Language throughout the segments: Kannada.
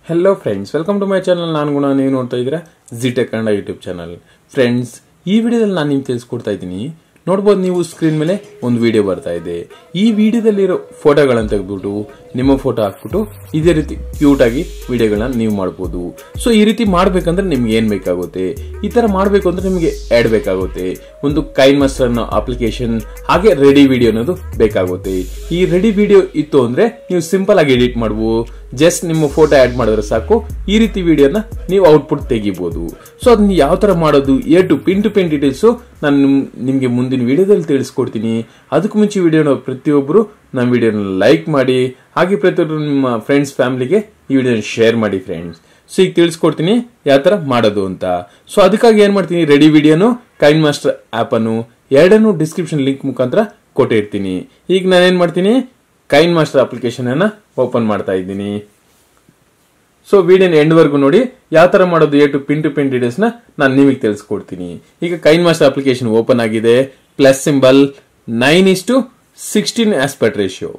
hello friends welcome to my channel ನಾನು ಗುಣ ನೀವು ನೋಡ್ತಾ ಇದ್ದೀರಾ ಜಿಟೆಕ್ ಕನ್ನಡ ಯೂಟ್ಯೂಬ್ ಚಾನಲ್ ಫ್ರೆಂಡ್ಸ್ ಈ ವಿಡಿಯೋದಲ್ಲಿ ನಾನು ನಿಮ್ಗೆ ತಿಳಿಸ್ಕೊಡ್ತಾ ಇದ್ದೀನಿ ನೋಡ್ಬೋದು ನೀವು ಸ್ಕ್ರೀನ್ ಮೇಲೆ ಒಂದು ವಿಡಿಯೋ ಬರ್ತಾ ಇದೆ ಈ ವಿಡಿಯೋದಲ್ಲಿರೋ ಫೋಟೋಗಳನ್ನು ತೆಗೆದ್ಬಿಟ್ಟು ನಿಮ್ಮ ಫೋಟೋ ಹಾಕ್ಬಿಟ್ಟು ಇದೇ ರೀತಿ ಕ್ಯೂಟ್ ಆಗಿ ವಿಡಿಯೋಗಳನ್ನ ನೀವು ಮಾಡ್ಬೋದು ಸೊ ಈ ರೀತಿ ಮಾಡ್ಬೇಕಂದ್ರೆ ನಿಮ್ಗೆ ಏನ್ ಬೇಕಾಗುತ್ತೆ ಈ ತರ ಮಾಡ್ಬೇಕು ಅಂದ್ರೆ ನಿಮಗೆ ಆಡ್ ಬೇಕಾಗುತ್ತೆ ಒಂದು ಕೈನ್ ಮಾಸ್ಟರ್ ಅನ್ನೋ ಅಪ್ಲಿಕೇಶನ್ ಹಾಗೆ ರೆಡಿ ವಿಡಿಯೋ ಅನ್ನೋದು ಬೇಕಾಗುತ್ತೆ ಈ ರೆಡಿ ವಿಡಿಯೋ ಇತ್ತು ಅಂದ್ರೆ ನೀವು ಸಿಂಪಲ್ ಆಗಿ ಎಡಿಟ್ ಮಾಡ್ಬೋದು ಜಸ್ಟ್ ನಿಮ್ಮ ಫೋಟೋ ಆಡ್ ಮಾಡಿದ್ರೆ ಸಾಕು ಈ ರೀತಿ ವಿಡಿಯೋನ ನೀವು ಔಟ್ಪುಟ್ ತೆಗಿಬಹುದು ಸೊ ಅದನ್ನ ಯಾವ ತರ ಮಾಡೋದು A to pin to pin details ನಾನು ನಿಮ್- ನಿಮ್ಗೆ ಮುಂದಿನ ವಿಡಿಯೋದಲ್ಲಿ ತಿಳಿಸ್ಕೊಡ್ತೀನಿ ಅದಕ್ಕೂ ಮುಂಚೆ ವಿಡಿಯೋನ ಪ್ರತಿಯೊಬ್ಬರು ನಮ್ಮ ವಿಡಿಯೋನ ಲೈಕ್ ಮಾಡಿ ಹಾಗೆ ಪ್ರತಿಯೊಬ್ಬರು ನಿಮ್ಮ ಫ್ರೆಂಡ್ಸ್ ಫ್ಯಾಮಿಲಿಗೆ ಈ ವಿಡಿಯೋನ ಶೇರ್ ಮಾಡಿ ಫ್ರೆಂಡ್ಸ್ ಸೊ ಈಗ ತಿಳಿಸ್ಕೊಡ್ತೀನಿ ಯಾವ ತರ ಮಾಡೋದು ಅಂತ ಸೊ ಅದಕ್ಕಾಗಿ ಏನ್ ಮಾಡ್ತೀನಿ ರೆಡಿ ವಿಡಿಯೋನು ಕೈನ್ ಮಾಸ್ಟರ್ ಆಪ್ ಅನ್ನು ಎರಡನ್ನು ಡಿಸ್ಕ್ರಿಪ್ಷನ್ ಲಿಂಕ್ ಮುಖಾಂತರ ಕೊಟ್ಟಿರ್ತೀನಿ ಈಗ ನಾನೇನ್ ಮಾಡ್ತೀನಿ ಕೈನ್ ಮಾಸ್ಟರ್ ಅಪ್ಲಿಕೇಶನ್ ಅನ್ನ ಓಪನ್ ಮಾಡ್ತಾ ಇದ್ದೀನಿ ಸೊ ವಿಡಿಯೋನ ಎಂಡ್ ವರ್ಗು ನೋಡಿ ಯಾವ ತರ ಮಾಡೋದು A to pin to pin details ನ ನಾನು ನಿಮಗೆ ತಿಳಿಸ್ಕೊಡ್ತೀನಿ ಈಗ ಕೈನ್ ಮಾಸ್ಟರ್ ಅಪ್ಲಿಕೇಶನ್ ಓಪನ್ ಆಗಿದೆ plus symbol nine is to sixteen aspect ratio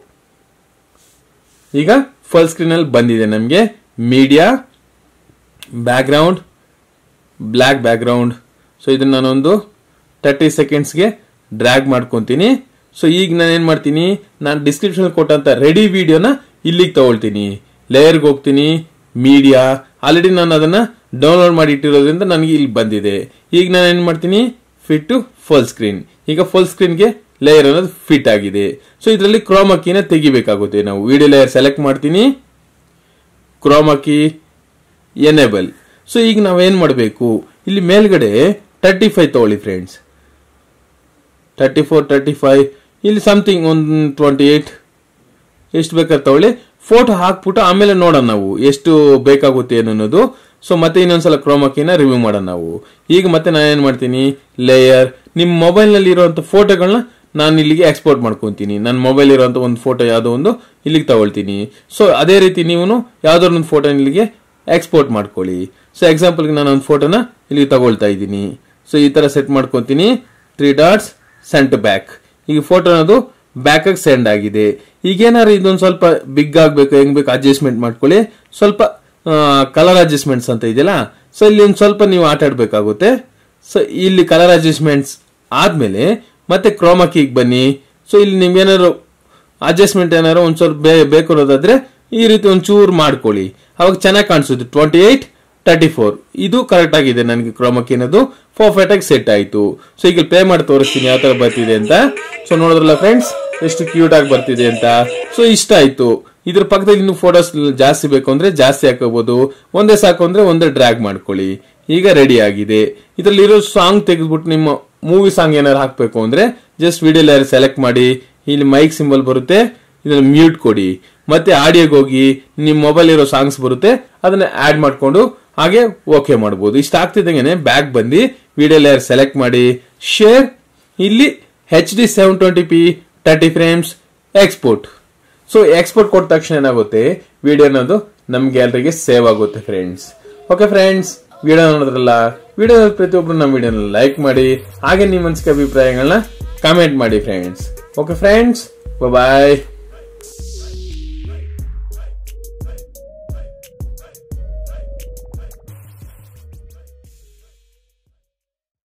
ಈಗ ಫುಲ್ ಸ್ಕ್ರೀನ್ ಅಲ್ಲಿ ಬಂದಿದೆ ನಮಗೆ media background black background so ಇದನ್ನ ನಾನೊಂದು ತರ್ಟಿ ಸೆಕೆಂಡ್ಸ್ಗೆ ಡ್ರ್ಯಾಗ್ ಮಾಡ್ಕೊಂತೀನಿ ಸೊ ಈಗ ನಾನು ಏನ್ ಮಾಡ್ತೀನಿ ನಾನು ಡಿಸ್ಕ್ರಿಪ್ಷನ್ ಕೊಟ್ಟಂತ ರೆಡಿ ವಿಡಿಯೋನ ಇಲ್ಲಿಗೆ ತಗೊಳ್ತೀನಿ ಲೇಯರ್ಗೆ ಹೋಗ್ತೀನಿ ಮೀಡಿಯಾ ಆಲ್ರೆಡಿ ನಾನು ಅದನ್ನ ಡೌನ್ಲೋಡ್ ಮಾಡಿ ಇಟ್ಟಿರೋದ್ರಿಂದ ನನಗೆ ಇಲ್ಲಿ ಬಂದಿದೆ ಈಗ ನಾನು ಏನ್ ಮಾಡ್ತೀನಿ ಫಿಟ್ ಟು ಫುಲ್ ಸ್ಕ್ರೀನ್ ಈಗ ಫುಲ್ ಸ್ಕ್ರೀನ್ಗೆ ಲೇಯರ್ ಅನ್ನೋದು ಫಿಟ್ ಆಗಿದೆ ಸೊ ಇದರಲ್ಲಿ ಕ್ರೋಮಕಿನ ತೆಗಿಬೇಕಾಗುತ್ತೆ ನಾವು ವಿಡಿಯೋ ಲೇಯರ್ ಸೆಲೆಕ್ಟ್ ಮಾಡ್ತೀನಿ ಕ್ರೋಮಕಿ ಎನೇಬಲ್ ಸೊ ಈಗ ನಾವೇನ್ ಮಾಡಬೇಕು ಇಲ್ಲಿ ಮೇಲ್ಗಡೆ ತರ್ಟಿ ಫೈವ್ ತಗೊಳ್ಳಿ friends thirty four thirty five ಇಲ್ಲಿ ಸಮಥಿಂಗ್ ಒಂದು ಟ್ವೆಂಟಿ ಏಟ್ ಎಷ್ಟು ಬೇಕಾದ್ರೆ ತಗೊಳ್ಳಿ ಫೋಟೋ ಹಾಕ್ಬಿಟ್ಟು ಆಮೇಲೆ ನೋಡೋಣ ನಾವು ಎಷ್ಟು ಬೇಕಾಗುತ್ತೆ ಏನು ಅನ್ನೋದು ಸೊ ಮತ್ತೆ ಇನ್ನೊಂದ್ಸಲ ಕ್ರೋಮಕಿನ ರಿವ್ಯೂ ಮಾಡೋಣ ನಾವು ಈಗ ಮತ್ತೆ ನಾನು ಏನ್ ಮಾಡ್ತೀನಿ ಲೇಯರ್ ನಿಮ್ಮ ಮೊಬೈಲ್ ನಲ್ಲಿ ಇರುವಂತ ಫೋಟೋಗಳನ್ನ ನಾನು ಇಲ್ಲಿಗೆ ಎಕ್ಸ್ಪೋರ್ಟ್ ಮಾಡ್ಕೊಂತೀನಿ ನನ್ನ ಮೊಬೈಲ್ ಇರುವಂತ ಒಂದು ಫೋಟೋ ಯಾವುದೋ ಒಂದು ಇಲ್ಲಿಗೆ ತಗೊಳ್ತೀನಿ ಸೊ ಅದೇ ರೀತಿ ನೀವು ಯಾವ್ದಾದ್ರು ಒಂದು ಫೋಟೋ ಇಲ್ಲಿಗೆ ಎಕ್ಸ್ಪೋರ್ಟ್ ಮಾಡ್ಕೊಳ್ಳಿ ಸೊ ಎಕ್ಸಾಂಪಲ್ಗೆ ನಾನು ಒಂದು ಫೋಟೋನ ಇಲ್ಲಿಗೆ ತಗೊಳ್ತಾ ಇದ್ದೀನಿ ಸೊ ಈ ತರ ಸೆಟ್ ಮಾಡ್ಕೊಂತೀನಿ ತ್ರೀ ಡಾಟ್ಸ್ ಸೆಂಟ್ ಬ್ಯಾಕ್ ಈಗ ಫೋಟೋ ಅನ್ನೋದು ಬ್ಯಾಕ್ ಆಗಿ ಸೆಂಡ್ ಆಗಿದೆ ಈಗೇನಾದ್ರು ಇದೊಂದು ಸ್ವಲ್ಪ ಬಿಗ್ ಆಗ್ಬೇಕು ಹೆಂಗ್ ಬೇಕು ಅಡ್ಜಸ್ಟ್ಮೆಂಟ್ ಮಾಡ್ಕೊಳ್ಳಿ ಸ್ವಲ್ಪ ಕಲರ್ ಅಡ್ಜಸ್ಟ್ಮೆಂಟ್ಸ್ ಅಂತ ಇದೆಯಲ್ಲ ಸೊ ಇಲ್ಲಿ ಒಂದು ಸ್ವಲ್ಪ ನೀವು ಆಟ ಆಡ್ಬೇಕಾಗುತ್ತೆ ಸೊ ಇಲ್ಲಿ ಕಲರ್ ಅಡ್ಜಸ್ಟ್ಮೆಂಟ್ಸ್ ಆದ್ಮೇಲೆ ಮತ್ತೆ ಕ್ರೋಮಕಿಗೆ ಬನ್ನಿ ಸೊ ಇಲ್ಲಿ ನಿಮ್ಗೇನಾದ್ರು ಅಡ್ಜಸ್ಟ್ಮೆಂಟ್ ಏನಾದ್ರು ಒಂದ್ ಸ್ವಲ್ಪ ಬೇ- ಬೇಕು ಅನ್ನೋದಾದ್ರೆ ಈ ರೀತಿ ಒಂದ್ ಚೂರು ಮಾಡ್ಕೊಳ್ಳಿ ಅವಾಗ ಚೆನ್ನಾಗಿ ಕಾಣಿಸುತ್ತೆ ಟ್ವೆಂಟಿ ಏಟ್ ತರ್ಟಿ ಫೋರ್ ಇದು ಕರೆಕ್ಟ್ ಆಗಿದೆ ನನಗೆ ಕ್ರೋಮಕಿ ಅನ್ನೋದು ಪರ್ಫೆಕ್ಟ್ ಆಗಿ ಸೆಟ್ ಆಯ್ತು ಸೊ ಈಗ ಪೇ ಮಾಡಿ ತೋರಿಸ್ತೀನಿ ಯಾವ ತರ ಬರ್ತಿದೆ ಅಂತ ಸೊ ನೋಡಿದ್ರಲ್ಲ ಫ್ರೆಂಡ್ಸ್ ಎಷ್ಟು ಕ್ಯೂಟ್ ಆಗಿ ಬರ್ತಿದೆ ಅಂತ ಸೊ ಇಷ್ಟ ಆಯ್ತು ಇದ್ರ ಪಕ್ಕದಲ್ಲಿ ಇನ್ನು ಫೋಟೋಸ್ ಜಾಸ್ತಿ ಬೇಕು ಅಂದ್ರೆ ಜಾಸ್ತಿ ಹಾಕೋಬಹುದು ಒಂದೇ ಸಾಕು ಅಂದ್ರೆ ಒಂದೇ ಡ್ರ್ಯಾಗ್ ಮಾಡ್ಕೊಳ್ಳಿ ಈಗ ರೆಡಿ ಆಗಿದೆ ಇದರಲ್ಲಿ ಇರೋ ಸಾಂಗ್ ತೆಗೆದ್ಬಿಟ್ಟು ನಿಮ್ಮ ಮೂವಿ ಸಾಂಗ್ ಏನಾದ್ರು ಹಾಕ್ಬೇಕು ಅಂದ್ರೆ ಜಸ್ಟ್ ವಿಡಿಯೋ ಲೇಯರ್ ಸೆಲೆಕ್ಟ್ ಮಾಡಿ ಇಲ್ಲಿ ಮೈಕ್ ಸಿಂಬಲ್ ಬರುತ್ತೆ ಇದನ್ನ ಮ್ಯೂಟ್ ಕೊಡಿ ಮತ್ತೆ ಆಡಿಯೋಗೆ ಹೋಗಿ ನಿಮ್ ಮೊಬೈಲ್ ಇರೋ ಸಾಂಗ್ಸ್ ಬರುತ್ತೆ ಅದನ್ನ ಆಡ್ ಮಾಡ್ಕೊಂಡು ಹಾಗೆ ಓಕೆ ಮಾಡಬಹುದು ಇಷ್ಟ ಆಗ್ತಿದ್ದಂಗೆ ಬ್ಯಾಕ್ ಬಂದು ವಿಡಿಯೋ ಲೇಯರ್ ಸೆಲೆಕ್ಟ್ ಮಾಡಿ ಶೇರ್ ಇಲ್ಲಿ H D seven twenty P thirty frames export so export ಕೊಟ್ಟ ತಕ್ಷಣ ಏನಾಗುತ್ತೆ ವಿಡಿಯೋ ಅನ್ನೋದು ನಮ್ ಗ್ಯಾಲರಿಗೆ ಸೇವ್ ಆಗುತ್ತೆ ಫ್ರೆಂಡ್ಸ್ ಓಕೆ ಫ್ರೆಂಡ್ಸ್ ವಿಡಿಯೋ ನೋಡಿದ್ರಲ್ಲ ವಿಡಿಯೋ ಪ್ರತಿಯೊಬ್ರು ನಮ್ಮ ವಿಡಿಯೋನ ಲೈಕ್ ಮಾಡಿ ಹಾಗೆ ನಿಮ್ಮ ಅನಿಸಿಕೆ ಅಭಿಪ್ರಾಯಗಳನ್ನ ಕಾಮೆಂಟ್ ಮಾಡಿ ಫ್ರೆಂಡ್ಸ್ ಓಕೆ ಫ್ರೆಂಡ್ಸ್ ಬಾಯ್